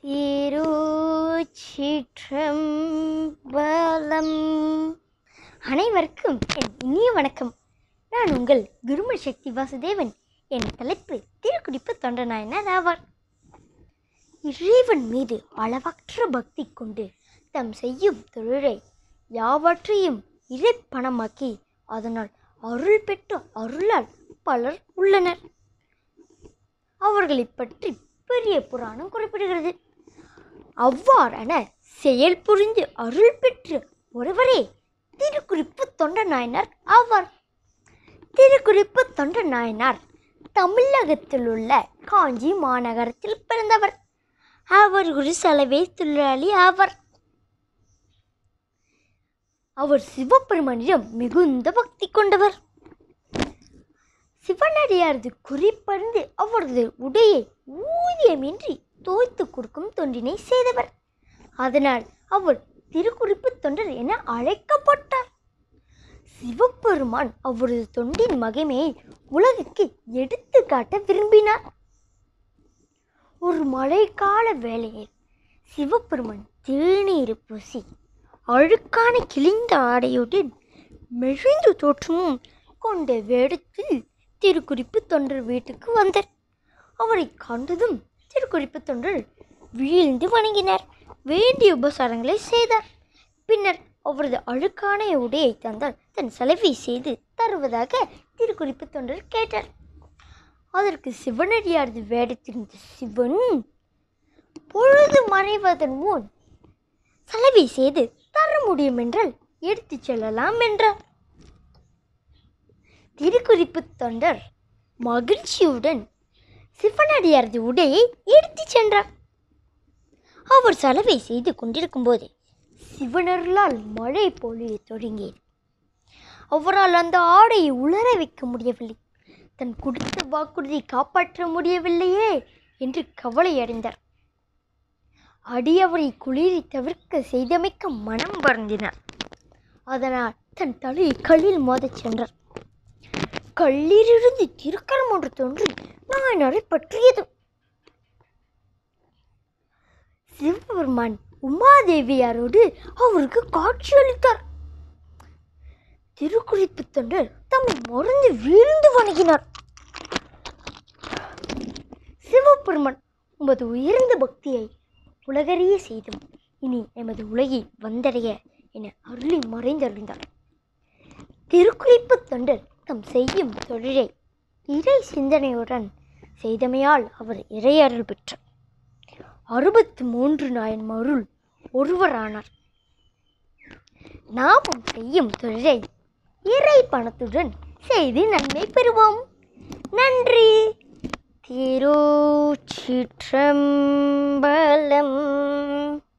திருச்சிற்றம்பலம் அனைவருக்கும் என் இனிய வணக்கம் நான் உங்கள் குரும சக்தி வாசுதேவன் என் தலைப்பு திருக்குடிப்பு தொண்டநாயனார் ஆவார் இறைவன் மீது அளவற்ற பக்தி கொண்டு தம் செய்யும் தொழிலை யாவற்றையும் இறைப்பணமாக்கி அதனால் அருள் பெற்ற அருளால் பலர் உள்ளனர் அவர்களைப் பற்றி பெரிய புராணம் குறிப்பிடுகிறது அவ்வாறான செயல் புரிந்து அருள் பெற்று ஒருவரே திருக்குறிப்பு தொண்ட நாயனார் ஆவார் திருக்குறிப்பு தொண்ட நாயனார் தமிழகத்தில் உள்ள காஞ்சி மாநகரத்தில் பிறந்தவர் அவர் ஒரு சலவை தொழிலாளி ஆவார் அவர் சிவபெருமனிடம் மிகுந்த பக்தி கொண்டவர் சிவனடியாரது குறிப்பறிந்து அவரது உடையை ஊதியமின்றி தோய்த்து கொடுக்கும் தொண்டினை செய்தவர் அதனால் அவர் திருக்குறிப்பு தொண்டர் என அழைக்கப்பட்டார் சிவபெருமான் அவரது தொண்டின் மகிமையை உலகுக்கு எடுத்து காட்ட விரும்பினார் ஒரு மழைக்கால வேளையில் சிவபெருமான் திருநீர் பூசி அழுக்கான கிழிந்த ஆடையுடன் மெழுந்து தோற்றமும் கொண்ட வேடத்தில் திருக்குறிப்பு தொண்டர் வீட்டுக்கு வந்தார் அவரை கண்டதும் திருக்குறிப்பு தொண்டர் வீழ்ந்து வணங்கினார் வேண்டிய உபசாரங்களை செய்தார் பின்னர் அவரது அழுக்கான உடையை தந்தால் தன் செலவை செய்து தருவதாக திருக்குறிப்பு தொண்டர் கேட்டார் அதற்கு சிவனடியாரது வேடத்திருந்த சிவன் பொழுது மறைவதன் முன் செலவை செய்து தர முடியும் என்றால் எடுத்துச் செல்லலாம் என்றார் திருக்குறிப்பு தொண்டர் மகிழ்ச்சியுடன் சிவனடியாரது உடையை எடுத்துச் சென்றார் அவர் செலவை செய்து கொண்டிருக்கும்போது சிவனர்களால் மழை பொழிய தொடங்கியது அவரால் அந்த ஆடையை உலர வைக்க முடியவில்லை தன் கொடுத்த வாக்குறுதியை காப்பாற்ற முடியவில்லையே என்று கவலை அடைந்தார் அடியவரை குளிரை தவிர்க்க செய்தமைக்க மனம் வருந்தினார் அதனால் தன் தலையை கல்லில் மோதச் சென்றார் கல்லிலிருந்து திருக்கரம் ஒன்று தோன்றி நாயனரை பற்றியது சிவபெருமான் உமாதேவியாரோடு அவருக்கு காட்சியளித்தார் திருக்குறிப்பு தொண்டர் தம்மை மறந்து வீழ்ந்து வணங்கினார் சிவபெருமான் உமது உயர்ந்த பக்தியை உலகறிய செய்தும் இனி எமது உலகை வந்தடைய என அருளி மறைந்தறிந்தார் திருக்குறிப்பு தொண்டர் தம் செய்யும் தொழிலை இறை சிந்தனையுடன் செய்தமையால் அவர் இறையருள் பெற்றார் அறுபத்து மூன்று நாயன்மாருள் ஒருவரானார் நாமும் செய்யும் தொழிலை இறை பணத்துடன் செய்து நன்மை பெறுவோம் நன்றி திருச்சிற்றம்பலம்